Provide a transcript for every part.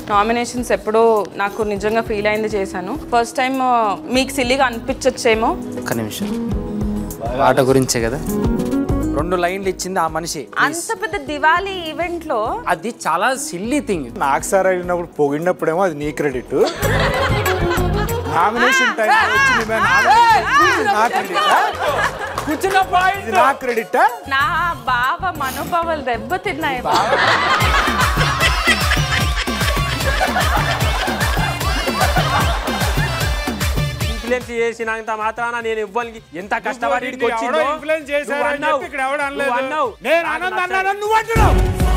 Nominations ఎప్పుడో నాకు నిజంగా ఫీల్ అయింది చేశాను ఫస్ట్ టైం మీకు సిల్లిగా అనిపించచ్చేమో ఒక్క నిమిషం ఆట గురించే కదా రెండు లైన్లు ఇచ్చింది ఆ మనిషి అంత పెద్ద దివాళీ ఈవెంట్ లో అది చాలా సిల్లీ థింగ్ నాకు సార్ అయినప్పుడు పొగిడినప్పుడేమో అది నీ క్రెడిట్ నామినేషన్ టైం వచ్చి నీ మీద nomination నా క్రెడిట్ కూర్చున్న ఇది నా క్రెడిట్ నా బావ మనోభావాలు దెబ్బతిన్నాయి బావ ఇన్ఫ్లుయెన్స్ చేసినంత మాత్రాన నేను ఇవ్వడానికి ఎంత కష్టపడి ఈడికి ఎవడో వచ్చిందో ఇన్ఫ్లుయెన్స్ చేశారు నువ్వు అని అన్నావు. చెప్పి ఇక్కడ ఎవడు నువ్వు అనలేదు అన్నావు. నేను నాకు ఆనంద్ నచ్చలేదు. అన్నాను నువ్వు అంటున్నావు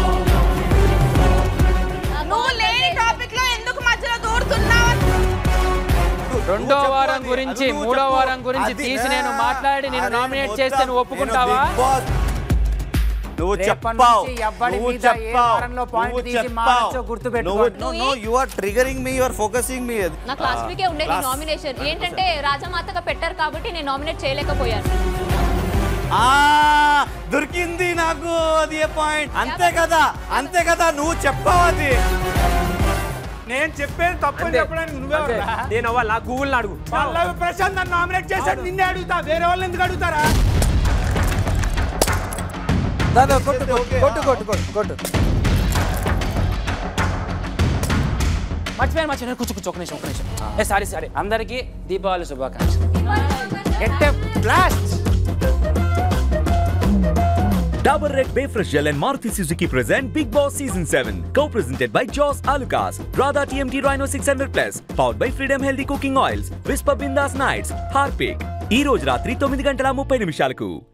నువ్వు లేని టాపిక్ లో ఎందుకు మధ్యలో దూరుతున్నావు రెండో వారం గురించి మూడో వారం గురించి తీసి నేను మాట్లాడి నేను నామినేట్ చేస్తే నువ్వు ఒప్పుకుంటావా నువ్వు రేపటి చెప్పావు నుంచి ఎవ్వడి నువ్వు మీద ఏ చెప్పావు వారంలో point నువ్వు తీసి చెప్పావు మారచ్చో గుర్తుపెట్టుకో. నువ్వు know you are triggering me you are focusing me నాకు లాస్ట్ వీకే ఉండేది నామినేషన్ ఏంటంటే రాజమాతగా పెట్టారు కాబట్టి నేను నామినేట్ చేయలేకపోయాను ఆ దొరికింది నాకు అది ఏ పాయింట్ అంతే కదా అంతే కదా నువ్వు చెప్పావు అది నేను చెప్పేది తప్పని అంతే. చెప్పడానికి నువ్వే అంతే. ఎవరురా? నేను అవ్వాలి నా గూగుల్ అడుగు పల్లవి ప్రశాంత్ నన్ను నామినేట్ చేశాడు నిన్నే అడుగుతా వేరే వాళ్ళని ఎందుకు అడుగుతారా దాదా కొట్టు కొట్టు కొట్టు కొట్టు కొట్టు కొట్టు మర్చిపోయాను మర్చిపోయాను కూర్చో కూర్చో ఒక నిమిషం ఒక నిమిషం ఏ సారీ సారీ అందరికీ దీపావళి శుభాకాంక్షలు get blast Dabur Red Bay Fresh Gel and Maruti Suzuki present Big Boss Season 7. Co-presented by Jaws Alucas, Radha TMT Rhino 600 Plus, powered by Freedom Healthy Cooking Oils, Whisper Bindas Nights, Harpic. ఈ రోజు రాత్రి తొమ్మిది గంటల ముప్పై నిమిషాలకు